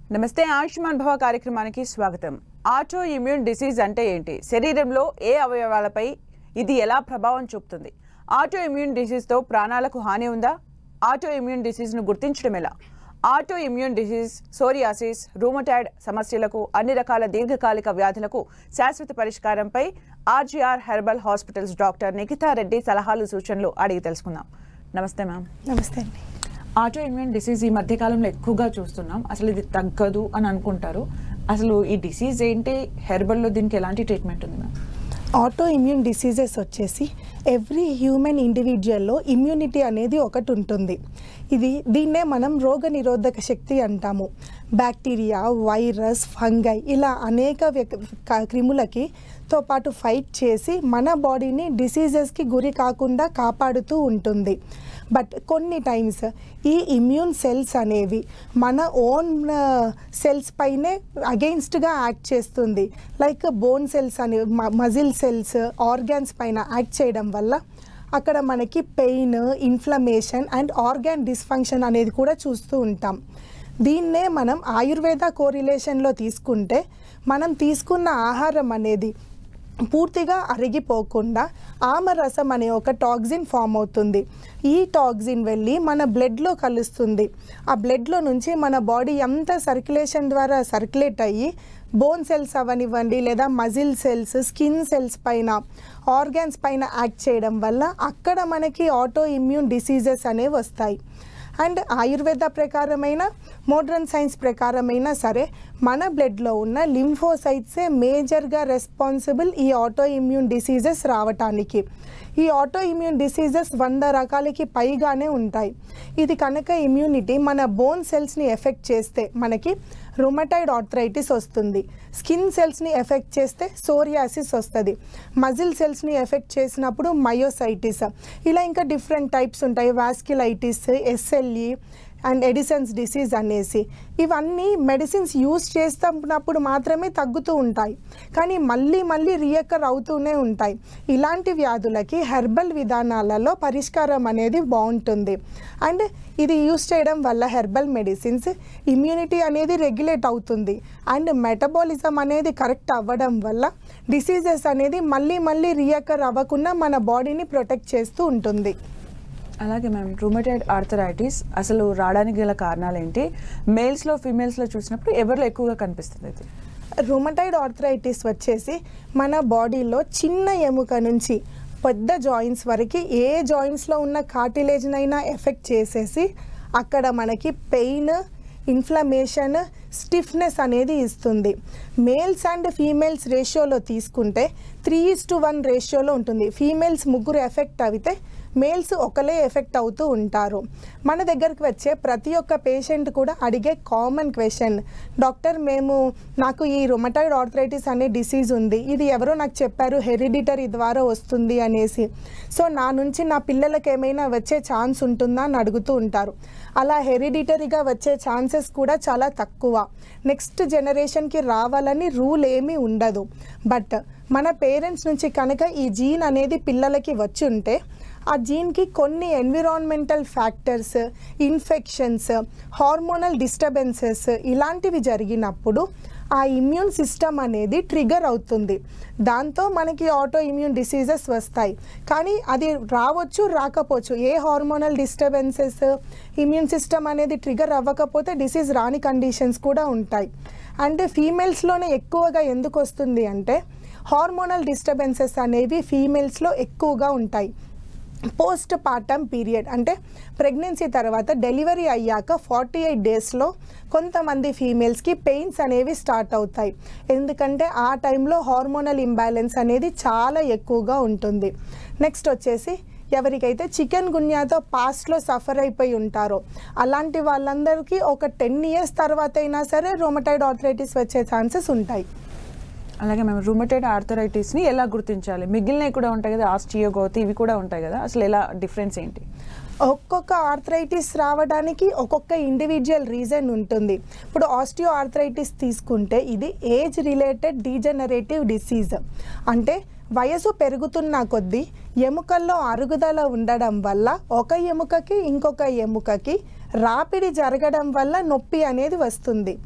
నమస్తే ఆయుష్మాన్ భవ కార్యక్రమానికి స్వాగతం ఆటో ఇమ్యూన్ డిసీజ్ అంటే ఏంటి శరీరంలో ఏ అవయవాలపై ఇది ఎలా ప్రభావం చూపుతుంది ఆటో ఇమ్యూన్ డిసీజ్తో ప్రాణాలకు హాని ఉందా ఆటో ఇమ్యూన్ డిసీజ్ను గుర్తించడం ఎలా auto immune disease psoriasis rheumatoid సమస్యలకు అన్ని రకాల దీర్ఘకాలిక వ్యాధులకు శాశ్వత పరిష్కారంపై RGR herbal hospitals doctor Nikitha Reddy సలహాలు సూచనలు అడిగి తెలుసుకుందాం నమస్తే మ్యామ్ నమస్తే అండి ఆటో ఇమ్యూన్ డిసీజ్ ఈ మధ్య కాలంలో ఎక్కువగా చూస్తున్నాం అసలు ఇది తగ్గదు అని అనుకుంటారు అసలు ఈ డిసీజ్ ఏంటి హెర్బల్లో దీనికి ఎలాంటి ట్రీట్మెంట్ ఉంది మ్యామ్ ఆటో ఇమ్యూన్ డిసీజెస్ వచ్చేసి ఎవ్రీ హ్యూమన్ ఇండివిజువల్లో ఇమ్యూనిటీ అనేది ఒకటి ఉంటుంది ఇది దీన్నే మనం రోగ నిరోధక శక్తి అంటాము బ్యాక్టీరియా వైరస్ ఫంగై ఇలా అనేక వ్యక్- క- క్రిములకి తో పాటు ఫైట్ చేసి మన బాడీని డిసీజెస్కి గురి కాకుండా కాపాడుతూ ఉంటుంది బట్ కొన్ని టైమ్స్ ఈ ఇమ్యూన్ సెల్స్ అనేవి మన ఓన్ సెల్స్ పైనే అగెయిన్స్ట్గా యాక్ట్ చేస్తుంది లైక్ బోన్ సెల్స్ అని మజిల్ సెల్స్ ఆర్గాన్స్ పైన యాక్ట్ చేయడం వల్ల అక్కడ మనకి pain inflammation and organ dysfunction అనేది కూడా చూస్తూ ఉంటాం దీన్నే మనం ఆయుర్వేద కోరిలేషన్లో తీసుకుంటే మనం తీసుకున్న ఆహారం అనేది పూర్తిగా అరిగిపోకుండా ఆమరసం అనే ఒక టాక్సిన్ ఫామ్ అవుతుంది ఈ టాక్సిన్ వెళ్ళి మన బ్లడ్లో కలుస్తుంది ఆ బ్లడ్లో నుంచి మన బాడీ అంతా సర్క్యులేషన్ ద్వారా సర్క్యులేట్ అయ్యి బోన్ సెల్స్ అవనివ్వండి లేదా మజిల్ సెల్స్ స్కిన్ సెల్స్ పైన ఆర్గాన్స్ పైన యాక్ట్ చేయడం వల్ల అక్కడ మనకి ఆటో ఇమ్యూన్ డిసీజెస్ అనేవి వస్తాయి అండ్ ఆయుర్వేద ప్రకారమైన మోడ్రన్ సైన్స్ ప్రకారమైనా సరే మన బ్లడ్లో ఉన్న లింఫోసైట్సే మేజర్గా రెస్పాన్సిబుల్ ఈ ఆటో ఇమ్యూన్ డిసీజెస్ రావటానికి ఈ ఆటో ఇమ్యూన్ డిసీజెస్ వంద రకాలకి పైగానే ఉంటాయి ఇది కనుక ఇమ్యూనిటీ మన బోన్ సెల్స్ని ఎఫెక్ట్ చేస్తే మనకి రుమటైడ్ ఆర్థరైటిస్ వస్తుంది స్కిన్ సెల్స్ని ఎఫెక్ట్ చేస్తే సోరియాసిస్ వస్తుంది మజిల్ సెల్స్ని ఎఫెక్ట్ చేసినప్పుడు మయోసైటిస్ ఇలా ఇంకా డిఫరెంట్ టైప్స్ ఉంటాయి vasculitis SLE and Addison's disease అనేసి ఇవన్నీ మెడిసిన్స్ యూజ్ చేస్తున్నప్పుడు మాత్రమే తగ్గుతూ ఉంటాయి కానీ మళ్ళీ మళ్ళీ రియకర్ అవుతూనే ఉంటాయి ఇలాంటి వ్యాధులకి హెర్బల్ విధానాలలో పరిష్కారం అనేది బాగుంటుంది అండ్ ఇది యూస్ చేయడం వల్ల హెర్బల్ మెడిసిన్స్ ఇమ్యూనిటీ అనేది రెగ్యులేట్ అవుతుంది అండ్ మెటబాలిజం అనేది కరెక్ట్ అవ్వడం వల్ల డిసీజెస్ అనేది మళ్ళీ మళ్ళీ రియకర్ అవ్వకుండా మన బాడీని ప్రొటెక్ట్ చేస్తూ ఉంటుంది అలాగే మ్యామ్ రూమటైడ్ ఆర్థరైటిస్ అసలు రావడానికి గల కారణాలు ఏంటి మేల్స్లో ఫీమేల్స్లో చూసినప్పుడు ఎవరిలో ఎక్కువగా కనిపిస్తుంది ఇది రుమటైడ్ ఆర్థరైటిస్ వచ్చేసి మన బాడీలో చిన్న ఎముక నుంచి పెద్ద జాయింట్స్ వరకు ఏ జాయింట్స్లో ఉన్న కార్టిలేజ్నైనా ఎఫెక్ట్ చేసేసి అక్కడ మనకి పెయిన్ ఇన్ఫ్లమేషన్ స్టిఫ్నెస్ అనేది ఇస్తుంది మేల్స్ అండ్ ఫీమేల్స్ రేషియోలో తీసుకుంటే త్రీ ఇస్ టు వన్ రేషియోలో ఉంటుంది ఫీమేల్స్ ముగ్గురు ఎఫెక్ట్ అయితే మేల్స్ ఒకలే ఎఫెక్ట్ అవుతూ ఉంటారు మన దగ్గరికి వచ్చే ప్రతి ఒక్క పేషెంట్ కూడా అడిగే కామన్ క్వశ్చన్ డాక్టర్ మేము నాకు ఈ రొమటాయిడ్ ఆర్థరైటిస్ అనే డిసీజ్ ఉంది ఇది ఎవరో నాకు చెప్పారు హెరిడిటరీ ద్వారా వస్తుంది అనేసి సో నా నుంచి నా పిల్లలకి ఏమైనా వచ్చే ఛాన్స్ ఉంటుందా అని అడుగుతూ ఉంటారు అలా హెరిడిటరీగా వచ్చే ఛాన్సెస్ కూడా చాలా తక్కువ నెక్స్ట్ జనరేషన్కి రావాలని రూల్ ఏమీ ఉండదు బట్ మన పేరెంట్స్ నుంచి కనుక ఈ జీన్ అనేది పిల్లలకి వచ్చి ఉంటే ఆ జీన్కి కొన్ని environmental factors infections hormonal disturbances ఇలాంటివి జరిగినప్పుడు ఆ ఇమ్యూన్ సిస్టమ్ అనేది ట్రిగర్ అవుతుంది దాంతో మనకి ఆటో ఇమ్యూన్ డిసీజెస్ వస్తాయి కానీ అది రావచ్చు రాకపోవచ్చు ఏ హార్మోనల్ డిస్టర్బెన్సెస్ ఇమ్యూన్ సిస్టమ్ అనేది ట్రిగర్ అవ్వకపోతే డిసీజ్ రాని కండిషన్స్ కూడా ఉంటాయి అండ్ ఫీమేల్స్లోనే ఎక్కువగా ఎందుకు వస్తుంది అంటే హార్మోనల్ డిస్టర్బెన్సెస్ అనేవి ఫీమేల్స్లో ఎక్కువగా ఉంటాయి పోస్ట్ పార్టమ్ పీరియడ్ అంటే ప్రెగ్నెన్సీ తర్వాత డెలివరీ అయ్యాక ఫార్టీ ఎయిట్ డేస్లో కొంతమంది ఫీమేల్స్కి పెయిన్స్ అనేవి స్టార్ట్ అవుతాయి ఎందుకంటే ఆ టైంలో హార్మోనల్ ఇంబ్యాలెన్స్ అనేది చాలా ఎక్కువగా ఉంటుంది నెక్స్ట్ వచ్చేసి ఎవరికైతే చికెన్ గున్యాతో పాస్ట్లో సఫర్ అయిపోయి ఉంటారో అలాంటి వాళ్ళందరికీ ఒక టెన్ ఇయర్స్ తర్వాత అయినా సరే రోమటైడ్ ఆర్థరైటిస్ వచ్చే ఛాన్సెస్ ఉంటాయి అలాగే మేము రూమటైడ్ ఆర్థరైటిస్ని ఎలా గుర్తించాలి మిగిలినవి కూడా ఉంటాయి కదా ఆస్టియోగోతి ఇవి కూడా ఉంటాయి కదా అసలు ఎలా డిఫరెన్స్ ఏంటి ఒక్కొక్క ఆర్థరైటిస్ రావడానికి ఒక్కొక్క ఇండివిజువల్ రీజన్ ఉంటుంది ఇప్పుడు ఆస్టియో ఆర్థరైటిస్ తీసుకుంటే ఇది ఏజ్ రిలేటెడ్ డీజనరేటివ్ డిసీజ్ అంటే వయసు పెరుగుతున్న కొద్దీ ఎముకల్లో అరుగుదల ఉండడం వల్ల ఒక ఎముకకి ఇంకొక ఎముకకి రాపిడి జరగడం వల్ల నొప్పి అనేది వస్తుంది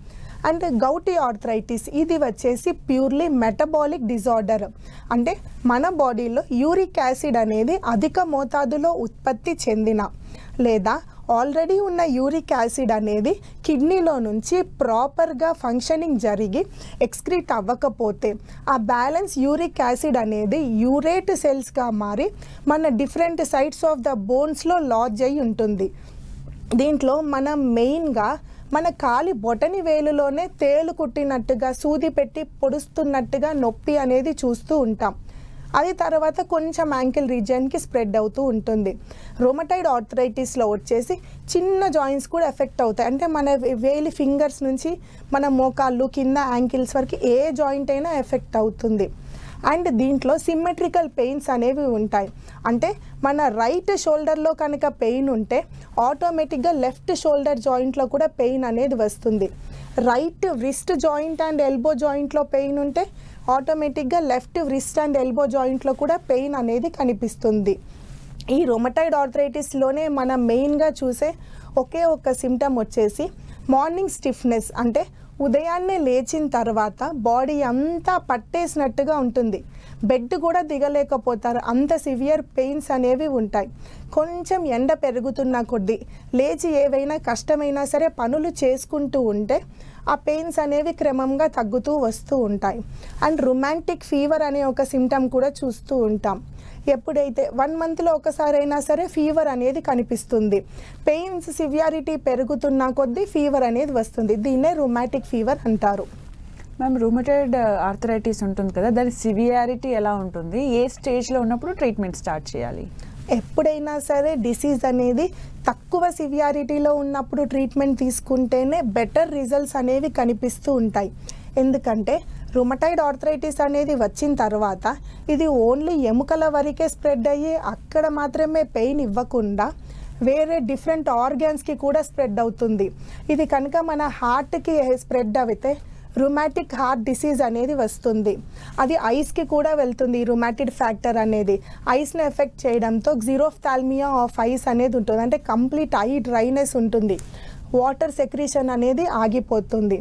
అండ్ గౌటీ ఆర్థరైటిస్ ఇది వచ్చేసి ప్యూర్లీ మెటబాలిక్ డిజార్డర్ అంటే మన బాడీలో యూరిక్ యాసిడ్ అనేది అధిక మోతాదులో ఉత్పత్తి చెందిన లేదా ఆల్రెడీ ఉన్న యూరిక్ యాసిడ్ అనేది కిడ్నీలో నుంచి ప్రాపర్గా ఫంక్షనింగ్ జరిగి ఎక్స్క్రీట్ అవ్వకపోతే ఆ బ్యాలెన్స్ యూరిక్ యాసిడ్ అనేది యూరేట్ సెల్స్గా మారి మన డిఫరెంట్ సైడ్స్ ఆఫ్ ద బోన్స్లో లాడ్జ్ అయి ఉంటుంది దీంట్లో మనం మెయిన్గా మన కాలి బొటని వేలులోనే తేలు కుట్టినట్టుగా సూది పెట్టి పొడుస్తున్నట్టుగా నొప్పి అనేది చూస్తూ ఉంటాం అది తర్వాత కొంచెం యాంకిల్ రీజియన్కి స్ప్రెడ్ అవుతూ ఉంటుంది రోమటైడ్ ఆర్థరైటిస్లో వచ్చేసి చిన్న జాయింట్స్ కూడా ఎఫెక్ట్ అవుతాయి అంటే మన వే- వేలి ఫింగర్స్ నుంచి మన మోకాళ్ళు కింద యాంకిల్స్ వరకు ఏ జాయింట్ అయినా ఎఫెక్ట్ అవుతుంది అండ్ దీంట్లో సిమ్మెట్రికల్ పెయిన్స్ అనేవి ఉంటాయి అంటే మన రైట్ షోల్డర్లో కనుక పెయిన్ ఉంటే ఆటోమేటిక్గా లెఫ్ట్ షోల్డర్ జాయింట్లో కూడా పెయిన్ అనేది వస్తుంది right wrist joint and elbow జాయింట్లో పెయిన్ ఉంటే ఆటోమేటిక్గా లెఫ్ట్ రిస్ట్ అండ్ ఎల్బో జాయింట్లో కూడా పెయిన్ అనేది కనిపిస్తుంది ఈ రొమటైడ్ ఆర్థరైటిస్లోనే మనం మెయిన్గా చూసే ఒకే ఒక సిమ్టమ్ వచ్చేసి మార్నింగ్ స్టిఫ్నెస్ అంటే ఉదయాన్నే లేచిన తర్వాత బాడీ అంతా పట్టేసినట్టుగా ఉంటుంది బెడ్ కూడా దిగలేకపోతారు అంత సివియర్ పెయిన్స్ అనేవి ఉంటాయి కొంచెం ఎండ పెరుగుతున్న కొద్దీ లేచి ఏవైనా కష్టమైనా సరే పనులు చేసుకుంటూ ఉంటే ఆ పెయిన్స్ అనేవి క్రమంగా తగ్గుతూ వస్తూ ఉంటాయి అండ్ రొమాంటిక్ ఫీవర్ అనే ఒక సిమ్టమ్ కూడా చూస్తూ ఉంటాం ఎప్పుడైతే వన్ మంత్లో ఒకసారి అయినా సరే ఫీవర్ అనేది కనిపిస్తుంది పెయిన్స్ సివియారిటీ పెరుగుతున్న కొద్దీ ఫీవర్ అనేది వస్తుంది దీన్నే రొమాటిక్ ఫీవర్ అంటారు మ్యామ్ రూమటైడ్ ఆర్థరైటిస్ ఉంటుంది కదా దాని సివియారిటీ ఎలా ఉంటుంది ఏ స్టేజ్లో ఉన్నప్పుడు ట్రీట్మెంట్ స్టార్ట్ చేయాలి ఎప్పుడైనా సరే డిసీజ్ అనేది తక్కువ సివియారిటీలో ఉన్నప్పుడు ట్రీట్మెంట్ తీసుకుంటేనే బెటర్ రిజల్ట్స్ అనేవి కనిపిస్తూ ఉంటాయి ఎందుకంటే రుమటైడ్ ఆర్థరైటిస్ అనేది వచ్చిన తర్వాత ఇది ఓన్లీ ఎముకల వరకే స్ప్రెడ్ అయ్యి అక్కడ మాత్రమే పెయిన్ ఇవ్వకుండా వేరే డిఫరెంట్ ఆర్గాన్స్కి కూడా స్ప్రెడ్ అవుతుంది ఇది కనుక మన హార్ట్కి స్ప్రెడ్ అయితే రుమాటిక్ హార్ట్ డిసీజ్ అనేది వస్తుంది అది ఐస్కి కూడా వెళ్తుంది ఈ రుమాటిడ్ ఫ్యాక్టర్ అనేది ఐస్ని ఎఫెక్ట్ చేయడంతో జిరోఫ్థాల్మియా ఆఫ్ ఐస్ అనేది ఉంటుంది అంటే కంప్లీట్ ఐ డ్రైనెస్ ఉంటుంది వాటర్ సెక్రీషన్ అనేది ఆగిపోతుంది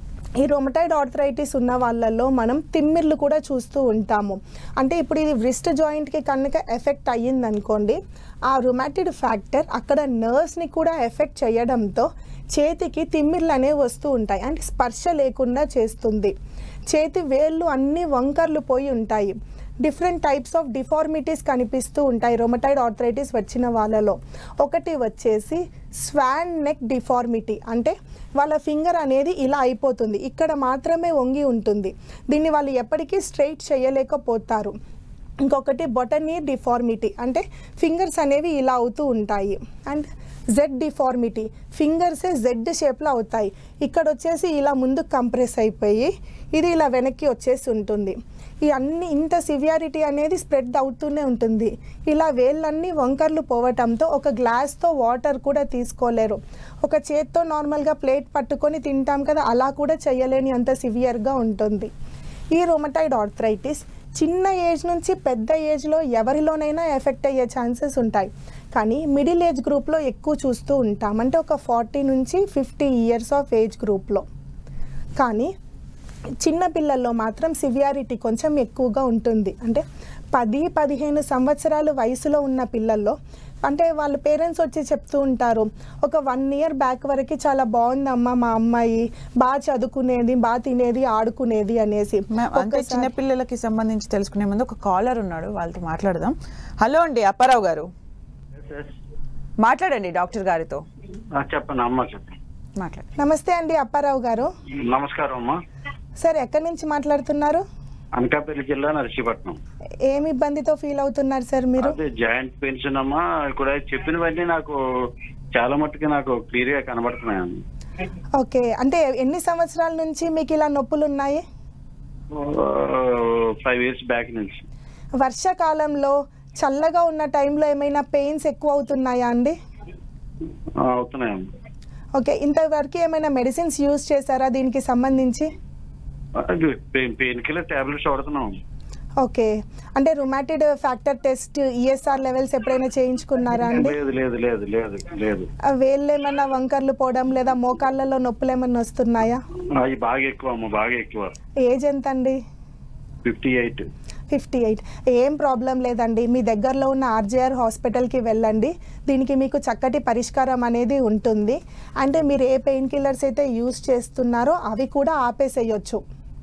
ఈ రొమటైడ్ ఆర్థరైటిస్ ఉన్న వాళ్ళల్లో మనం తిమ్మిర్లు కూడా చూస్తూ ఉంటాము అంటే ఇప్పుడు ఇది వ్రిస్ట్ జాయింట్కి కనుక ఎఫెక్ట్ అయ్యింది అనుకోండి ఆ రొమాటిడ్ ఫ్యాక్టర్ అక్కడ నర్వ్స్ని కూడా ఎఫెక్ట్ చేయడంతో చేతికి తిమ్మిర్లు అనేవి వస్తూ ఉంటాయి అంటే స్పర్శ లేకుండా చేస్తుంది చేతి వేళ్ళు అన్ని వంకర్లు పోయి ఉంటాయి డిఫరెంట్ టైప్స్ ఆఫ్ డిఫార్మిటీస్ కనిపిస్తూ ఉంటాయి రొమటైడ్ ఆర్థరైటిస్ వచ్చిన వాళ్ళలో ఒకటి వచ్చేసి స్వాన్ నెక్ డిఫార్మిటీ అంటే వాళ్ళ ఫింగర్ అనేది ఇలా అయిపోతుంది ఇక్కడ మాత్రమే వంగి ఉంటుంది దీన్ని వాళ్ళు ఎప్పటికీ స్ట్రైట్ చేయలేకపోతారు ఇంకొకటి బొటనీ డిఫార్మిటీ అంటే ఫింగర్స్ అనేవి ఇలా అవుతూ ఉంటాయి అండ్ జెడ్ డిఫార్మిటీ ఫింగర్సే జెడ్ షేప్లో అవుతాయి ఇక్కడ వచ్చేసి ఇలా ముందు కంప్రెస్ అయిపోయి ఇది ఇలా వెనక్కి వచ్చేసి ఉంటుంది ఈ అన్ని ఇంత సివియారిటీ అనేది స్ప్రెడ్ అవుతూనే ఉంటుంది ఇలా వేళ్ళన్నీ వంకర్లు పోవటంతో ఒక గ్లాస్తో వాటర్ కూడా తీసుకోలేరు ఒక చేత్తో నార్మల్గా ప్లేట్ పట్టుకొని తింటాం కదా అలా కూడా చేయలేని అంత సివియర్గా ఉంటుంది ఈ రొమటైడ్ ఆర్థరైటిస్ చిన్న ఏజ్ నుంచి పెద్ద ఏజ్లో ఎవరిలోనైనా ఎఫెక్ట్ అయ్యే ఛాన్సెస్ ఉంటాయి కానీ మిడిల్ ఏజ్ గ్రూప్లో ఎక్కువ చూస్తూ ఉంటాం అంటే ఒక ఫార్టీ నుంచి ఫిఫ్టీ ఇయర్స్ ఆఫ్ ఏజ్ గ్రూప్లో కానీ చిన్న పిల్లల్లో మాత్రం సివియారిటీ కొంచెం ఎక్కువగా ఉంటుంది అంటే పది పదిహేను సంవత్సరాలు వయసులో ఉన్న పిల్లల్లో అంటే వాళ్ళ పేరెంట్స్ వచ్చి చెప్తూ ఉంటారు ఒక వన్ ఇయర్ బ్యాక్ వరకు చాలా బాగుందమ్మా మా అమ్మాయి బాగా చదువుకునేది బాగా తినేది ఆడుకునేది అనేసి మ్యామ్ అంటే ఒక్కసారి- చిన్న పిల్లలకి సంబంధించి తెలుసుకునే ముందు ఒక కాలర్ ఉన్నాడు వాళ్ళతో మాట్లాడదాం హలో అండి అప్పారావు గారు మాట్లాడండి డాక్టర్ గారితో ఆ, చెప్పండి అమ్మ చెప్పండి మాట్లాడండి నమస్తే అండి అప్పారావు గారు నమస్కారం అమ్మా సార్ ఎక్కడి నుంచి మాట్లాడుతున్నారు అనకాపల్లి జిల్లా నర్సీపట్నం ఏమి ఇబ్బందితో ఫీల్ అవుతున్నారు సార్ మీరు అదే జాయింట్ పెన్షన్ అమ్మా కూడా చెప్పినవన్నీ నాకు చాలా మట్టుకు నాకు క్లియర్ గా కనబడుతున్నాయండి ఓకే అంటే ఎన్ని సంవత్సరాల నుంచి మీకు ఇలా నొప్పులు ఉన్నాయి ఫైవ్ ఇయర్స్ బ్యాక్ నుంచి వర్షాకాలంలో చల్లగా ఉన్న టైంలో ఏమైనా పెయిన్స్ ఎక్కువ అవుతున్నాయా అండి ఆ, అవుతున్నాయమ్మా ఓకే ఇంతవరకు ఏమైనా మెడిసిన్స్ యూజ్ చేశారా దీనికి సంబంధించి అది పెయిన్ పెయిన్ కిల్లర్ టాబ్లెట్స్ వాడుతున్నాం ఓకే అంటే rheumatoid factor test ESR levels ఎప్పుడైనా చేయించుకున్నారా అండి లేదు లేదు లేదు లేదు లేదు ఆ వేళ్ళు ఏమన్నా వంకర్లు పోవడం లేదా మోకాళ్ళలో నొప్పులు ఏమన్నా వస్తున్నాయా అవి బాగా ఎక్కువ అమ్మ బాగా ఎక్కువ ఏజ్ ఎంత అండి ఫిఫ్టీ ఎయిట్ ఫిఫ్టీ ఎయిట్ ఏం ప్రాబ్లం లేదండి మీ దగ్గరలో ఉన్న ఆర్జేఆర్ హాస్పిటల్కి వెళ్ళండి దీనికి మీకు చక్కటి పరిష్కారం అనేది ఉంటుంది అంటే మీరు ఏ పెయిన్ కిల్లర్స్ అయితే యూస్ చేస్తున్నారో అవి కూడా ఆపేసేయచ్చు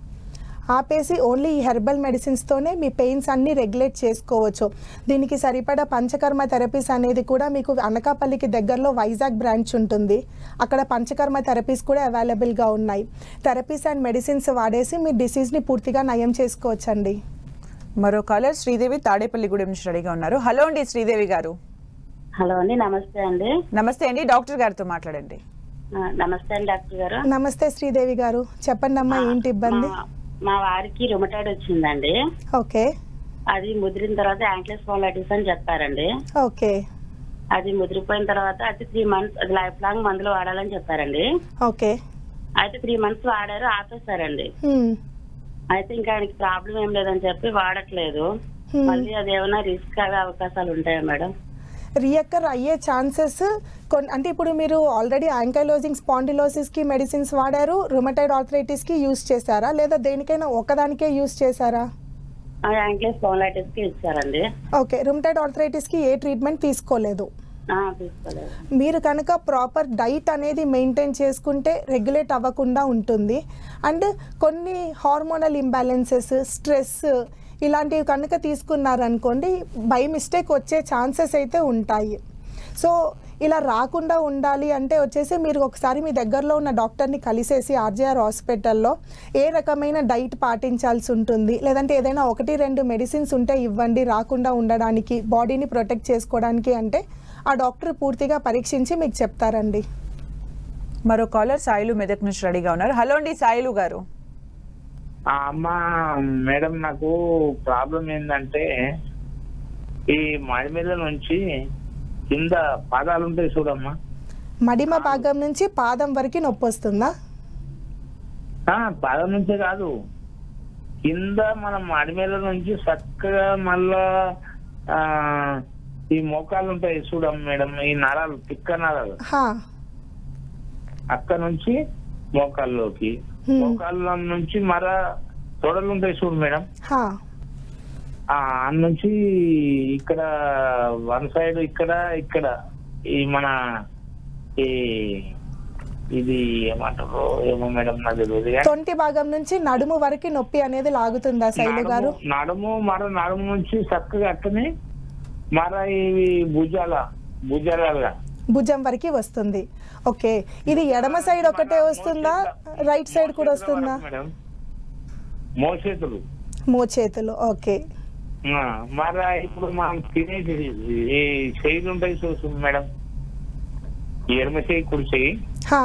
ఆపేసి ఓన్లీ ఈ హెర్బల్ మెడిసిన్స్తోనే మీ పెయిన్స్ అన్నీ రెగ్యులేట్ చేసుకోవచ్చు దీనికి సరిపడా పంచకర్మ థెరపీస్ అనేది కూడా మీకు అనకాపల్లికి దగ్గరలో వైజాగ్ బ్రాంచ్ ఉంటుంది అక్కడ పంచకర్మ థెరపీస్ కూడా అవైలబుల్గా ఉన్నాయి థెరపీస్ అండ్ మెడిసిన్స్ వాడేసి మీ డిసీజ్ని పూర్తిగా నయం చేసుకోవచ్చండి మరో కాలర్ శ్రీదేవి తాడేపల్లిగూడెం నుంచి రెడీగా ఉన్నారు హలో అండి శ్రీదేవి గారు హలో అండి నమస్తే అండి నమస్తే అండి డాక్టర్ గారితో మాట్లాడండి ఆ, నమస్తే అండి డాక్టర్ గారు నమస్తే శ్రీదేవి గారు చెప్పండి అమ్మా ఏంటి ఇబ్బంది మా- మా వారికి రుమటాయిడ్ వచ్చిందండి ఓకే అది ముదిరిన తర్వాత యాంక్లెస్ స్పాండిలైటిస్ అని చెప్పారండి ఓకే అది ముదిరిపోయిన తర్వాత అయితే త్రీ మంత్స్ అది లైఫ్ లాంగ్ మందులు వాడాలని చెప్పారండి ఓకే అయితే త్రీ మంత్స్ వాడారు ఆపేశారండి హ్మ్. అయితే ఇంకా ఆయనకి ప్రాబ్లం ఏం లేదని చెప్పి వాడట్లేదు Hmm. మళ్ళీ అది ఏమైనా రిస్క్ అయ్యే అవకాశాలు ఉంటాయా మేడం రియక్కర్ అయ్యే ఛాన్సెస్ కొన్ని అంటే ఇప్పుడు మీరు ఆల్రెడీ యాంకైలోజింగ్ స్పాండిలోసిస్కి మెడిసిన్స్ వాడారు రుమటైడ్ ఆర్థరైటిస్కి యూస్ చేశారా లేదా దేనికైనా ఒకదానికే యూస్ చేశారా ఆ యాంక్లెస్ స్పాండిలైటిస్ కి ఇచ్చారండి ఓకే రుమటైడ్ ఆర్థరైటిస్కి ఏ ట్రీట్మెంట్ తీసుకోలేదు ఆ, తీసుకోలేదు మీరు కనుక ప్రాపర్ డైట్ అనేది మెయింటైన్ చేసుకుంటే రెగ్యులేట్ అవ్వకుండా ఉంటుంది అండ్ కొన్ని హార్మోనల్ ఇంబ్యాలెన్సెస్ స్ట్రెస్ ఇలాంటివి కనుక తీసుకున్నారనుకోండి బై మిస్టేక్ వచ్చే ఛాన్సెస్ అయితే ఉంటాయి సో ఇలా రాకుండా ఉండాలి అంటే వచ్చేసి మీరు ఒకసారి మీ దగ్గరలో ఉన్న డాక్టర్ని కలిసేసి ఆర్జేఆర్ హాస్పిటల్లో ఏ రకమైన డైట్ పాటించాల్సి ఉంటుంది లేదంటే ఏదైనా ఒకటి రెండు మెడిసిన్స్ ఉంటే ఇవ్వండి రాకుండా ఉండడానికి బాడీని ప్రొటెక్ట్ చేసుకోవడానికి అంటే ఆ డాక్టర్ పూర్తిగా పరీక్షించి మీకు చెప్తారండి మరో కాలర్ సాయిలు మెదక్ నుంచి రెడీగా ఉన్నారు హలో అండి సాయిలు గారు ఆ అమ్మ మేడం నాకు ప్రాబ్లం ఏంటంటే ఈ మడి మీద నుంచి కింద పాదాలు ఉంటాయి చూడమ్మా మడిమ భాగం నుంచి పాదం వరకు నొప్పి వస్తుందా ఆ, పాదం నుంచే కాదు కింద మన మడి మీద నుంచి చక్కగా మళ్ళా ఆ ఈ మోకాలు ఉంటాయి చూడమ్మ మేడం ఈ నరాలు తిక్క నరాలు హా అక్కడ నుంచి మోకాల్లోకి Hmm. మోకాళ్ళ నుంచి మర తొడలు ఉంటాయి చూడు మేడం హా ఆ అన్న నుంచి ఇక్కడ వన్ సైడ్ ఇక్కడ ఇక్కడ ఈ మన ఈ ఇది ఏమంటారు ఏమో మేడం నాకు తెలియదు కానీ తొంటి భాగం నుంచి నడుము వరకు నొప్పి అనేది లాగుతుందా శైలు గారు నడుము- నడుము మర నడుము నుంచి చక్కగా అట్టని మర ఇవి భుజాల భుజాల భుజం వరకు వస్తుంది ఓకే ఇది ఎడమ సైడ్ ఒకటే వస్తుందా రైట్ సైడ్ కూడా వస్తుందా మేడం మోచేతులు మోచేతులు ఓకే ఆ, మర ఇప్పుడు మనం తినేది ఈ చేయిలు ఉంటాయి చూసు మేడం ఈ ఎడమ చేయి కుడి చేయి హా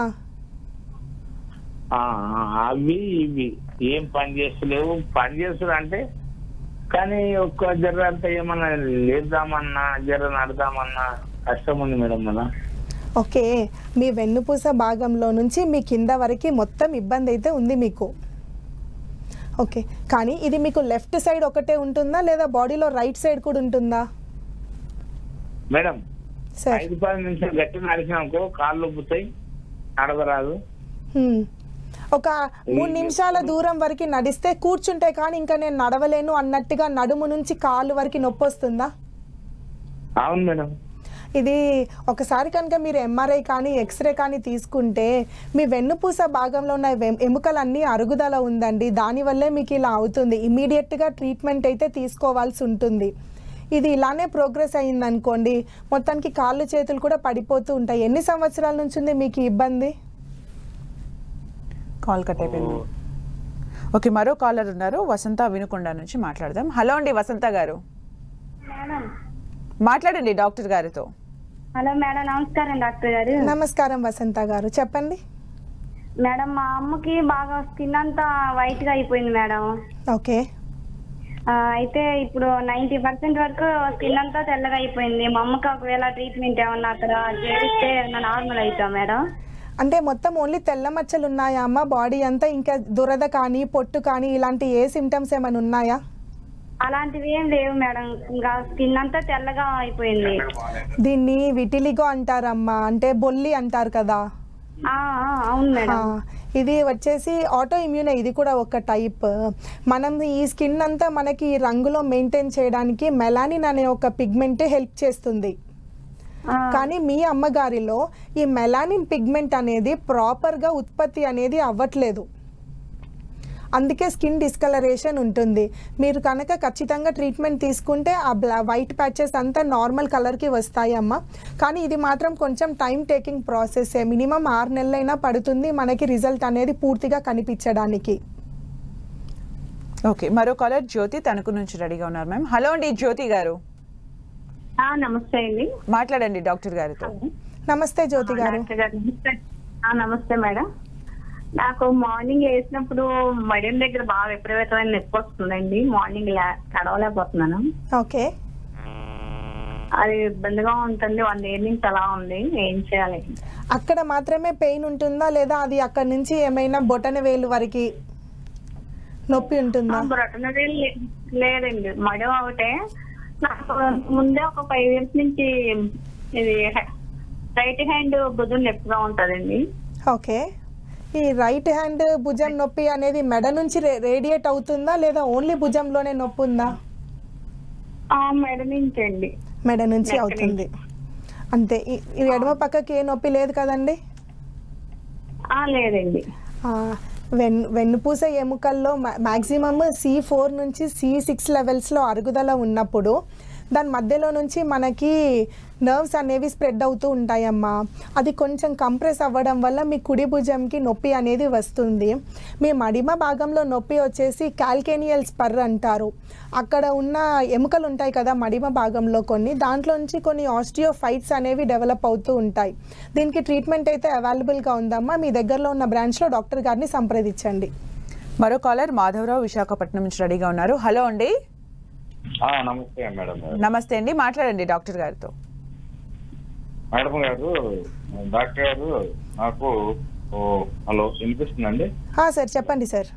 ఆ, ఆ, అవి ఇవి ఏం పని చేస్తలేవు పని చేస్తారు అంటే కానీ ఒక్క జర్ర అంతా ఏమన్నా లేద్దామన్నా జర్ర నడదామన్నా కష్టం ఉంది మేడం మన ఓకే మీ వెన్నుపూస భాగంలో నుంచి మీ కింద వరకు మొత్తం ఇబ్బంది అయితే ఉంది మీకు ఓకే కానీ ఇది మీకు లెఫ్ట్ సైడ్ ఒకటే ఉంటుందా లేదా బాడీలో రైట్ సైడ్ కూడా ఉంటుందా మేడం సార్ ఐదు పది నిమిషాలు గట్టి నడిచినాకో కాళ్ళు ఉబ్బుతాయి నడవరాదు హ్మ్. ఒక మూడు నిమిషాల దూరం వరకు నడిస్తే కూర్చుంటే కానీ ఇంకా నేను నడవలేను అన్నట్టుగా నడుము నుంచి కాలు వరకు నొప్పి వస్తుందా అవును మేడం ఇది ఒకసారి కనుక మీరు ఎంఆర్ఐ కానీ ఎక్స్రే కానీ తీసుకుంటే మీ వెన్నుపూస భాగంలో ఉన్న వెం- ఎముకలన్నీ అరుగుదల ఉందండి దానివల్లే మీకు ఇలా అవుతుంది ఇమీడియట్గా ట్రీట్మెంట్ అయితే తీసుకోవాల్సి ఉంటుంది ఇది ఇలానే ప్రోగ్రెస్ అయ్యిందనుకోండి మొత్తానికి కాళ్ళు చేతులు కూడా పడిపోతూ ఉంటాయి ఎన్ని సంవత్సరాల నుంచి ఉంది మీకు ఈ ఇబ్బంది కాల్ కట్ అయిపోయింది ఓకే మరో కాలర్ ఉన్నారు వసంత వినుకొండ నుంచి మాట్లాడదాం హలో అండి వసంత గారు మేడం మాట్లాడండి డాక్టర్ గారితో హలో మేడం నమస్కారం డాక్టర్ గారు నమస్కారం వసంత గారు చెప్పండి మేడం మా అమ్మకి బాగా స్కిన్ అంతా వైట్ గా అయిపోయింది మేడం ఓకే ఆ, అయితే ఇప్పుడు నైన్టీ పర్సెంట్ వరకు స్కిన్ అంతా తెల్లగా అయిపోయింది మా అమ్మకి ఒకవేళ ట్రీట్మెంట్ ఏమన్నా అక్కడ చేస్తే ఏమన్నా నార్మల్ అవుతా మేడం అంటే మొత్తం ఓన్లీ తెల్ల మచ్చలు ఉన్నాయా అమ్మ బాడీ అంతా ఇంకా దురద కానీ పొట్టు కానీ ఇలాంటి ఏ సిమ్టమ్స్ ఏమైనా ఉన్నాయా అలాంటివి ఏం లేవు మేడం ఇంకా స్కిన్ అంతా తెల్లగా అయిపోయింది దీన్ని విటిలిగో అంటారమ్మా అంటే బొల్లి అంటారు కదా ఆ, ఆ, అవును ఆ, మేడం ఇది వచ్చేసి ఆటో ఇమ్యూన్ ఇది కూడా ఒక టైప్ మనం ఈ స్కిన్ అంతా మనకి ఈ రంగులో మెయింటైన్ చేయడానికి మెలానిన్ అనే ఒక పిగ్మెంట్ హెల్ప్ చేస్తుంది ఆ, కానీ మీ అమ్మగారిలో ఈ మెలానిన్ పిగ్మెంట్ అనేది ప్రాపర్గా ఉత్పత్తి అనేది అవ్వట్లేదు అందుకే స్కిన్ డిస్కలరేషన్ ఉంటుంది మీరు కనుక ఖచ్చితంగా ట్రీట్మెంట్ తీసుకుంటే ఆ బ్లా వైట్ ప్యాచెస్ అంతా నార్మల్ కలర్కి వస్తాయి అమ్మ కానీ ఇది మాత్రం కొంచెం టైం టేకింగ్ ప్రాసెస్ మినిమం ఆరు నెలలైనా పడుతుంది మనకి రిజల్ట్ అనేది పూర్తిగా కనిపించడానికి ఓకే మరో కాలర్ జ్యోతి తణుకు నుంచి రెడీగా ఉన్నారు మ్యామ్ హలో అండి జ్యోతి గారు ఆ, నమస్తే అండి మాట్లాడండి డాక్టర్ గారితో నమస్తే జ్యోతి గారు డాక్టర్ గారు నమస్తే ఆ, నమస్తే మేడం నాకు మార్నింగ్ వేసినప్పుడు మడియం దగ్గర బాగా విపరీతమైన నొప్పి వస్తుందండి మార్నింగ్ లే- నడవలేకపోతున్నాను ఓకే అది ఇబ్బందిగా ఉంటుంది వన్ ఇయర్ నుంచి అలా ఉంది ఏం చేయాలి అక్కడ మాత్రమే పెయిన్ ఉంటుందా లేదా అది అక్కడ నుంచి ఏమైనా బొటన వేలు వరకు నొప్పి ఉంటుందా బ్రటనరీ లేదండి మడి ఒకటే నాకు ముందే ఒక ఫైవ్ ఇయర్స్ నుంచి ఇది రైట్ హ్యాండ్ భుజం నొప్పిగా ఉంటుందండి ఓకే ఈ రైట్ హ్యాండ్ భుజం నొప్పి అనేది మెడ నుంచి రే- రేడియేట్ అవుతుందా లేదా ఓన్లీ భుజంలోనే నొప్పి ఉందా ఆ మెడ నుంచి అండి మెడ నుంచి నెక్ అవుతుంది అంతే ఈ ఈ ఎడమ పక్కకి ఏ నొప్పి లేదు కదండి ఆ లేదండి ఆ, వెన్ వెన్నుపూస ఎముకల్లో మ్యాక్సిమమ్ సి ఫోర్ నుంచి సి సిక్స్ లెవెల్స్లో అరుగుదల ఉన్నప్పుడు దాని మధ్యలో నుంచి మనకి నర్వ్స్ అనేవి స్ప్రెడ్ అవుతూ ఉంటాయమ్మా అది కొంచెం కంప్రెస్ అవ్వడం వల్ల మీ కుడి భుజంకి నొప్పి అనేది వస్తుంది మీ మడిమ భాగంలో నొప్పి వచ్చేసి క్యాల్కేనియల్ స్పర్ అంటారు అక్కడ ఉన్న ఎముకలు ఉంటాయి కదా మడిమ భాగంలో కొన్ని దాంట్లో నుంచి కొన్ని ఆస్టియో ఫైట్స్ అనేవి డెవలప్ అవుతూ ఉంటాయి దీనికి ట్రీట్మెంట్ అయితే అవైలబుల్గా ఉందమ్మా మీ దగ్గరలో ఉన్న బ్రాంచ్లో డాక్టర్ గారిని సంప్రదించండి మరో కాలర్ మాధవరావు విశాఖపట్నం నుంచి రెడీగా ఉన్నారు హలో అండి ఆ, నమస్తే మేడం గారు నమస్తే అండి మాట్లాడండి డాక్టర్ గారితో మేడం గారు డాక్టర్ గారు నాకు ఓ, హలో వినిపిస్తుందండి ఆ, సార్ చెప్పండి సార్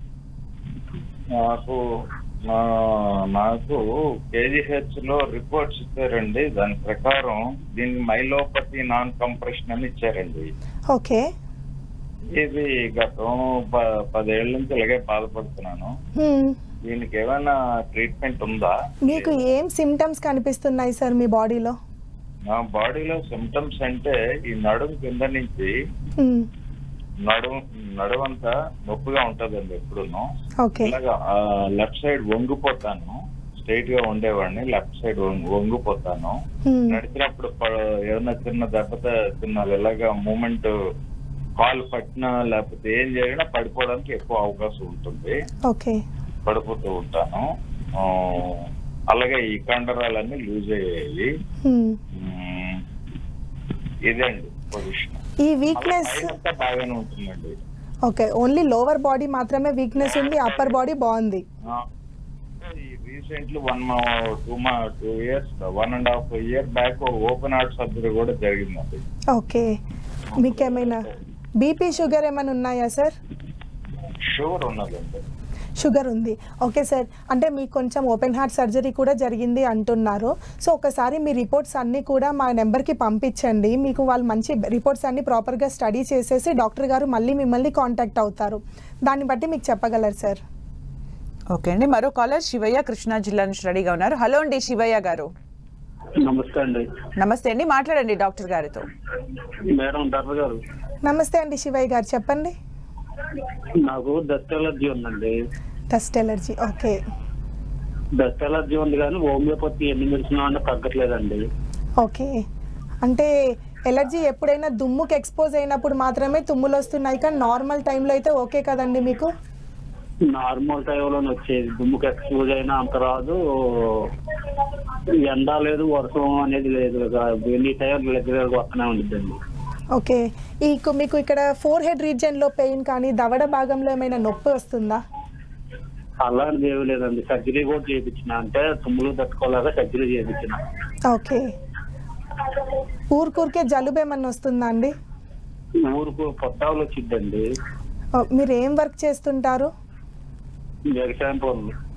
నాకు నా- నాకు కేజీహెచ్ లో రిపోర్ట్స్ ఇచ్చారండి దాని ప్రకారం దీనికి మైలోపతి నాన్ కంప్రెషన్ అని ఇచ్చారండి ఓకే ఇది గతం ప- పదేళ్ల నుంచి ఇలాగే బాధపడుతున్నాను హ్మ్. దీనికి ఏమైనా ట్రీట్మెంట్ ఉందా మీకు ఏం సిమ్టమ్స్ కనిపిస్తున్నాయి సార్ మీ బాడీలో నా బాడీలో సిమ్టమ్స్ అంటే ఈ నడుము కింద నుంచి హ్మ్. నడుము నడుమంతా నొప్పిగా ఉంటదండి ఎప్పుడును ఓకే ఇలాగా లెఫ్ట్ సైడ్ వంగిపోతాను స్ట్రైట్ గా ఉండేవాడిని లెఫ్ట్ సైడ్ వంగిపోతాను హ్మ్. నడిచినప్పుడు ప- ఏదైనా చిన్న దెబ్బత చిన్న ఇలాగా మూమెంట్ కాలు పట్టినా లేకపోతే ఏం జరిగినా పడిపోవడానికి ఎక్కువ అవకాశం ఉంటుంది ఓకే పడిపోతూ ఉంటాను ఆ, అలాగే ఈ కండరాలన్నీ లూజ్ అయ్యాయి హ్మ్. మ్మ్. ఇదండి పొజిషన్ ఈ వీక్నెస్ అంతా బాగానే ఉంటుందండి ఓకే ఓన్లీ లోవర్ బాడీ మాత్రమే వీక్నెస్ ఉంది అప్పర్ బాడీ బాగుంది రీసెంట్లీ వన్ టూ మా two years one and half year back open heart surgery కూడా జరిగిందండి ఓకే మీకేమైనా బీపీ షుగర్ ఏమైనా ఉన్నాయా సార్ షుగర్ ఉన్నదండి షుగర్ ఉంది ఓకే సార్ అంటే మీకు కొంచెం ఓపెన్ హార్ట్ సర్జరీ కూడా జరిగింది అంటున్నారు సో ఒకసారి మీ రిపోర్ట్స్ అన్నీ కూడా మా నెంబర్కి పంపించండి మీకు వాళ్ళు మంచి రిపోర్ట్స్ అన్నీ ప్రాపర్గా స్టడీ చేసేసి డాక్టర్ గారు మళ్ళీ మిమ్మల్ని కాంటాక్ట్ అవుతారు దాన్ని బట్టి మీకు చెప్పగలరు సార్ ఓకే అండి మరో కాలర్ శివయ్య కృష్ణా జిల్లా నుంచి రెడీగా ఉన్నారు హలో అండి శివయ్య గారు నమస్తే అండి నమస్తే అండి మాట్లాడండి డాక్టర్ గారితో మేడం డాక్టర్ గారు నమస్తే అండి శివయ్య గారు చెప్పండి నాకు డస్ట్ ఎలర్జీ ఉందండి dust allergy okay dust allergy ఉంది కానీ హోమియోపతి ఎన్ని మెడిసిన్ అంటే తగ్గట్లేదండి ఓకే అంటే ఎలర్జీ ఎప్పుడైనా దుమ్ముకి ఎక్స్పోజ్ అయినప్పుడు మాత్రమే తుమ్ములు వస్తున్నాయి కానీ నార్మల్ టైంలో అయితే ఓకే కదండి మీకు నార్మల్ టైంలోనే వచ్చేది దుమ్ముకి ఎక్స్పోజ్ అయినా అంత రాదు ఎండ లేదు వర్షం అనేది లేదు ఎన్ని టైం రెగ్యులర్ గా వస్తూనే ఉంటుందండి ఓకే ఈ కు- మీకు ఇక్కడ ఫోర్ హెడ్ రీజియన్లో పెయిన్ కానీ దవడ భాగంలో ఏమైనా నొప్పి వస్తుందా అలాంటిది ఏమీ లేదండి సర్జరీ కూడా చేయించిన అంటే తుమ్ములు తట్టుకోలేక సర్జరీ చేయించిన ఓకే ఊరికూరికే జలుబు ఏమన్నా వస్తుందా అండి ఊరుకు పొట్టాలు వచ్చిందండి ఓ, మీరు ఏం వర్క్ చేస్తుంటారు వ్యవసాయం పనులు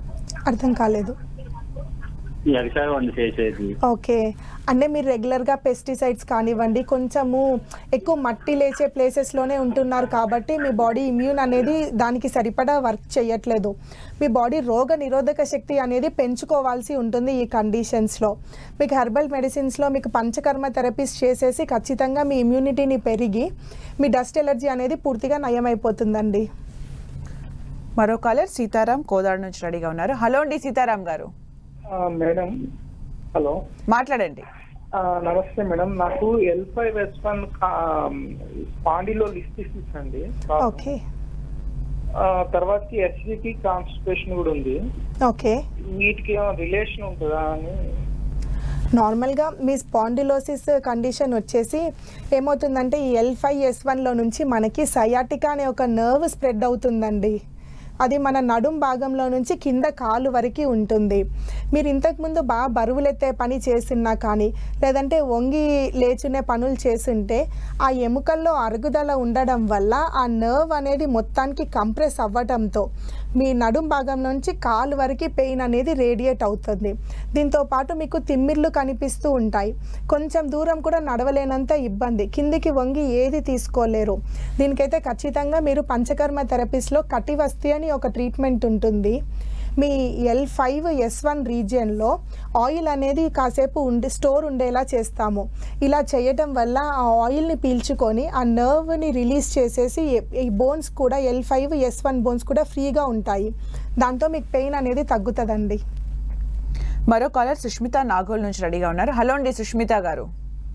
అర్థం కాలేదు ఎగసారి వండి చేసేది ఓకే అంటే మీరు రెగ్యులర్గా పెస్టిసైడ్స్ కానివ్వండి కొంచెము ఎక్కువ మట్టి లేచే ప్లేసెస్లోనే ఉంటున్నారు కాబట్టి మీ బాడీ ఇమ్యూన్ అనేది దానికి సరిపడా వర్క్ చేయట్లేదు మీ బాడీ రోగ నిరోధక శక్తి అనేది పెంచుకోవాల్సి ఉంటుంది ఈ కండిషన్స్లో మీకు హెర్బల్ మెడిసిన్స్లో మీకు పంచకర్మ థెరపీస్ చేసేసి ఖచ్చితంగా మీ ఇమ్యూనిటీని పెరిగి మీ డస్ట్ ఎలర్జీ అనేది పూర్తిగా నయమైపోతుందండి మరో కాలర్ సీతారాం కోదాడ నుంచి రెడీగా ఉన్నారు హలో అండి సీతారాం గారు ఆ, మేడం హలో మాట్లాడండి ఆ, నమస్తే మేడం నాకు ఎల్ ఫైవ్ ఎస్ వన్ పాండిలో లిస్ట్ ఇస్తుందండి ఓకే తర్వాతకి ఎస్జికి కాన్స్టిపేషన్ కూడా ఉంది ఓకే వీటికి ఏమైనా రిలేషన్ ఉంటుందా అని నార్మల్గా మీ స్పాండిలోసిస్ కండిషన్ వచ్చేసి ఏమవుతుందంటే ఈ ఎల్ ఫైవ్ ఎస్ వన్లో నుంచి మనకి సయాటికా అనే ఒక నర్వ్ స్ప్రెడ్ అవుతుందండి అది మన నడుం భాగంలో నుంచి కింద కాలు వరకు ఉంటుంది మీరు ఇంతకుముందు బాగా బరువులెత్తే పని చేసినా కానీ లేదంటే వంగి లేచునే పనులు చేస్తుంటే ఆ ఎముకల్లో అరుగుదల ఉండడం వల్ల ఆ నర్వ్ అనేది మొత్తానికి కంప్రెస్ అవ్వటంతో మీ నడుం భాగం నుంచి కాలు వరకు పెయిన్ అనేది రేడియేట్ అవుతుంది దీంతో పాటు మీకు తిమ్మిర్లు కనిపిస్తూ ఉంటాయి కొంచెం దూరం కూడా నడవలేనంత ఇబ్బంది కిందికి వంగి ఏది తీసుకోలేరు దీనికైతే ఖచ్చితంగా మీరు పంచకర్మ థెరపీస్లో కటివస్తి అని ఒక ట్రీట్మెంట్ ఉంటుంది మీ ఎల్ ఫైవ్ ఎస్ వన్ రీజియన్లో ఆయిల్ అనేది కాసేపు ఉండి స్టోర్ ఉండేలా చేస్తాము ఇలా చేయటం వల్ల ఆ ఆయిల్ని పీల్చుకొని ఆ నర్వ్ని రిలీజ్ చేసేసి ఈ- ఈ బోన్స్ కూడా L five S one bones కూడా ఫ్రీగా ఉంటాయి దాంతో మీకు పెయిన్ అనేది తగ్గుతుందండి మరో కాలర్ సుష్మిత నాగోల్ నుంచి రెడీగా ఉన్నారు హలో అండి సుష్మిత గారు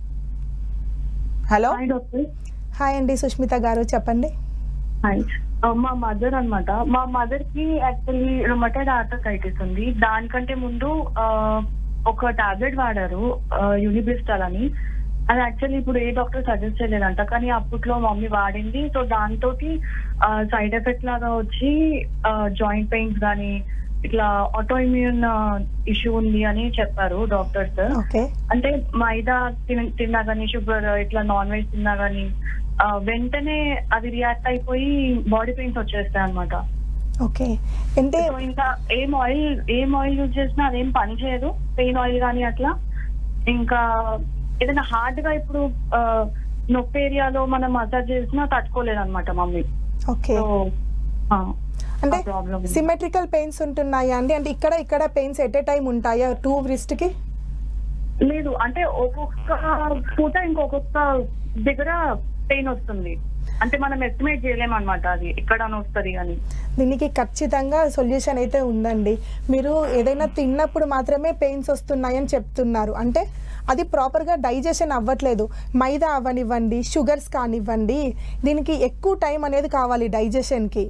హలో హాయ్ డాక్టర్ హాయ్ అండి సుష్మిత గారు చెప్పండి హాయ్ ఆ, మా మదర్ అన్నమాట మా మదర్ కి యాక్చువల్లీ రొమటైడ్ ఆర్థరైటిస్ ఉంది దానికంటే ముందు ఆ, ఒక టాబ్లెట్ వాడారు యూనిబ్రిస్టాల్ అని అది యాక్చువల్లీ ఇప్పుడు ఏ డాక్టర్ సజెస్ట్ చేయలేదంట కానీ అప్పట్లో మమ్మీ వాడింది సో దాంతో సైడ్ ఎఫెక్ట్ లాగా వచ్చి జాయింట్ పెయిన్స్ కానీ ఇట్లా ఆటో ఇమ్యూన్ ఇష్యూ ఉంది అని చెప్పారు డాక్టర్స్ ఓకే అంటే మైదా తిన- తిన్నా కానీ షుగర్ ఇట్లా నాన్ వెజ్ తిన్నా కానీ వెంటనే అది రియాక్ట్ అయిపోయి బాడీ పెయిన్స్ వచ్చేస్తాయి అనమాట ఓకే అంటే సో ఇంకా ఏం ఆయిల్ ఏం ఆయిల్ యూజ్ చేసినా అదేం పని చేయదు పెయిన్ ఆయిల్ కానీ అట్లా ఇంకా ఏదైనా హార్డ్ గా ఇప్పుడు ఆ, నొప్పి ఏరియాలో మనం మసాజ్ చేసినా తట్టుకోలేదు అనమాట మమ్మీ ఓకే సో ఆ, అంటే ఆ problem ఉంది. సిమెట్రికల్ పెయిన్స్ ఉంటున్నాయా అండి అంటే ఇక్కడ ఇక్కడ పెయిన్స్ ఎట్ ఏ టైం ఉంటాయా టూ కి లేదు అంటే ఒక్కొక్క పూట ఇంకొకొక్క దగ్గర పెయిన్ వస్తుంది అంటే మనం ఎస్టిమేట్ చేయలేం అనమాట అది ఎక్కడ వస్తుంది అని దీనికి ఖచ్చితంగా సొల్యూషన్ అయితే ఉందండి మీరు ఏదైనా తిన్నప్పుడు మాత్రమే పెయిన్స్ వస్తున్నాయని చెప్తున్నారు అంటే అది ప్రాపర్గా డైజెషన్ అవ్వట్లేదు మైదా అవ్వనివ్వండి షుగర్స్ కానివ్వండి దీనికి ఎక్కువ టైం అనేది కావాలి డైజెషన్కి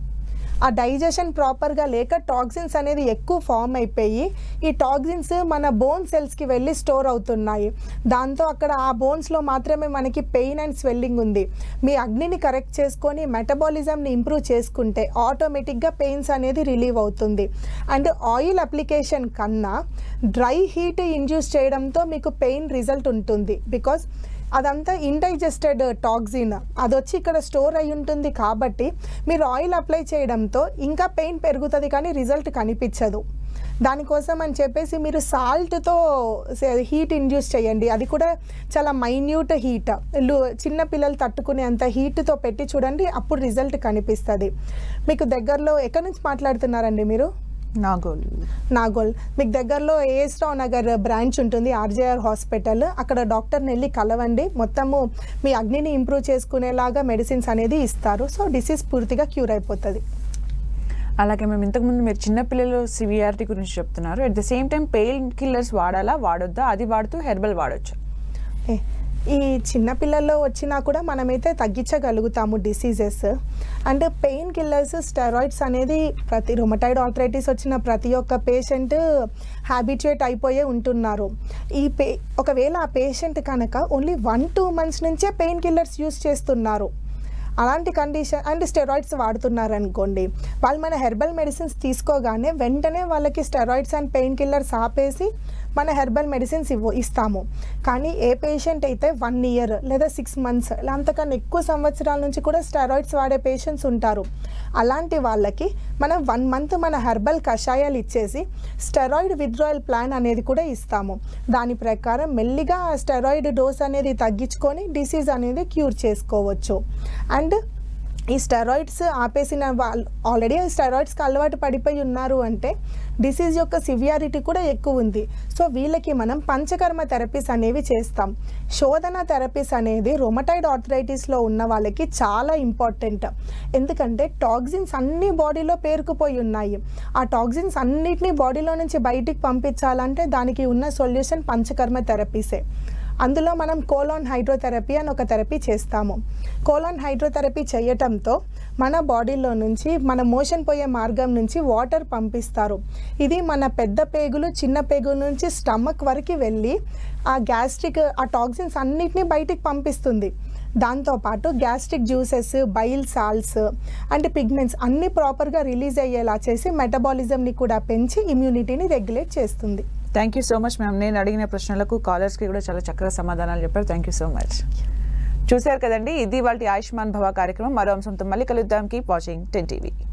ఆ డైజెషన్ ప్రాపర్గా లేక టాక్సిన్స్ అనేది ఎక్కువ ఫామ్ అయిపోయి ఈ టాక్సిన్స్ మన బోన్ సెల్స్కి వెళ్ళి స్టోర్ అవుతున్నాయి దాంతో అక్కడ ఆ బోన్స్లో మాత్రమే మనకి పెయిన్ అండ్ స్వెల్లింగ్ ఉంది మీ అగ్నిని కరెక్ట్ చేసుకొని మెటబాలిజంని ఇంప్రూవ్ చేసుకుంటే ఆటోమేటిక్గా పెయిన్స్ అనేది రిలీవ్ అవుతుంది అండ్ ఆయిల్ అప్లికేషన్ కన్నా డ్రై హీట్ ఇండ్యూస్ చేయడంతో మీకు పెయిన్ రిజల్ట్ ఉంటుంది బికాస్ అదంతా ఇండైజెస్టెడ్ టాక్సిన్ అది వచ్చి ఇక్కడ స్టోర్ అయి ఉంటుంది కాబట్టి మీరు ఆయిల్ అప్లై చేయడంతో ఇంకా పెయిన్ పెరుగుతుంది కానీ రిజల్ట్ కనిపించదు దానికోసం అని చెప్పేసి మీరు సాల్ట్తో హీట్ ఇండ్యూస్ చేయండి అది కూడా చాలా మైన్యూట్ హీట్ చిన్న పిల్లలు తట్టుకునే అంత హీట్తో పెట్టి చూడండి అప్పుడు రిజల్ట్ కనిపిస్తుంది మీకు దగ్గరలో ఎక్కడి నుంచి మాట్లాడుతున్నారండి మీరు నాగోల్ నాగోల్ మీకు దగ్గరలో ఏఎస్ రావు నగర్ బ్రాంచ్ ఉంటుంది ఆర్జేఆర్ హాస్పిటల్ అక్కడ డాక్టర్ని వెళ్ళి కలవండి మొత్తము మీ అగ్నిని ఇంప్రూవ్ చేసుకునేలాగా మెడిసిన్స్ అనేది ఇస్తారు సో డిసీజ్ పూర్తిగా క్యూర్ అయిపోతుంది అలాగే మేము ఇంతకుముందు మీరు చిన్నపిల్లలు సివియారిటీ గురించి చెప్తున్నారు at the same time pain killers వాడాలా వాడొద్దా అది వాడుతూ హెర్బల్ వాడొచ్చు ఏ, ఈ చిన్న పిల్లల్లో వచ్చినా కూడా మనమైతే తగ్గించగలుగుతాము diseases and pain killers steroids అనేది ప్రతి రొమటైడ్ ఆర్థరైటిస్ వచ్చిన ప్రతి ఒక్క పేషెంట్ హ్యాబిచుయేట్ అయిపోయే ఉంటున్నారు ఈ పే ఒకవేళ ఆ పేషెంట్ కనుక ఓన్లీ వన్ టూ మంత్స్ నుంచే పెయిన్ కిల్లర్స్ యూస్ చేస్తున్నారు అలాంటి కండిషన్ అండ్ స్టెరాయిడ్స్ వాడుతున్నారు అనుకోండి వాళ్ళు మన హెర్బల్ మెడిసిన్స్ తీసుకోగానే వెంటనే వాళ్ళకి స్టెరాయిడ్స్ అండ్ పెయిన్ కిల్లర్స్ ఆపేసి మన హెర్బల్ మెడిసిన్స్ ఇవ్వ ఇస్తాము కానీ ఏ పేషెంట్ అయితే వన్ ఇయర్ లేదా సిక్స్ మంత్స్ ఇలా అంతకన్నా ఎక్కువ సంవత్సరాల నుంచి కూడా స్టెరాయిడ్స్ వాడే పేషెంట్స్ ఉంటారు అలాంటి వాళ్ళకి మనం వన్ మంత్ మన హెర్బల్ కషాయాలు ఇచ్చేసి స్టెరాయిడ్ విత్డ్రాయల్ ప్లాన్ అనేది కూడా ఇస్తాము దాని ప్రకారం మెల్లిగా ఆ స్టెరాయిడ్ డోస్ అనేది తగ్గించుకొని డిసీజ్ అనేది క్యూర్ చేసుకోవచ్చు అండ్ ఈ స్టెరాయిడ్స్ ఆపేసిన వాళ్ళు ఆల్రెడీ స్టెరాయిడ్స్కి అలవాటు పడిపోయి ఉన్నారు అంటే డిసీజ్ యొక్క సివియారిటీ కూడా ఎక్కువ ఉంది సో వీళ్ళకి మనం పంచకర్మ థెరపీస్ అనేవి చేస్తాం శోధన థెరపీస్ అనేది రొమటైడ్ ఆర్థరైటిస్లో ఉన్న వాళ్ళకి చాలా ఇంపార్టెంట్ ఎందుకంటే టాక్సిన్స్ అన్ని బాడీలో పేరుకుపోయి ఉన్నాయి ఆ టాక్సిన్స్ అన్నిటినీ బాడీలో నుంచి బయటికి పంపించాలంటే దానికి ఉన్న సొల్యూషన్ పంచకర్మ థెరపీసే అందులో మనం కోలాన్ హైడ్రోథెరపీ అని ఒక థెరపీ చేస్తాము కోలాన్ హైడ్రోథెరపీ చేయటంతో మన బాడీలో నుంచి మన మోషన్ పోయే మార్గం నుంచి వాటర్ పంపిస్తారు ఇది మన పెద్ద పేగులు చిన్న పేగుల నుంచి స్టమక్ వరకు వెళ్ళి ఆ గ్యాస్ట్రిక్ ఆ టాక్సిన్స్ అన్నిటినీ బయటికి పంపిస్తుంది దాంతోపాటు గ్యాస్ట్రిక్ జ్యూసెస్ బైల్ సాల్స్ అంటే పిగ్మెంట్స్ అన్నీ ప్రాపర్గా రిలీజ్ అయ్యేలా చేసి మెటబాలిజంని కూడా పెంచి ఇమ్యూనిటీని రెగ్యులేట్ చేస్తుంది thank you so much ma'am నేను అడిగిన ప్రశ్నలకు కాలర్స్కి కూడా చాలా చక్కగా సమాధానాలు చెప్పారు థ్యాంక్ యూ సో మచ్ చూశారు కదండి ఇది వాళ్ళ ఆయుష్మాన్ భవ కార్యక్రమం మరో అంశంతో మళ్ళీ కలుద్దాం కీప్ వాచింగ్ టెన్ టీవీ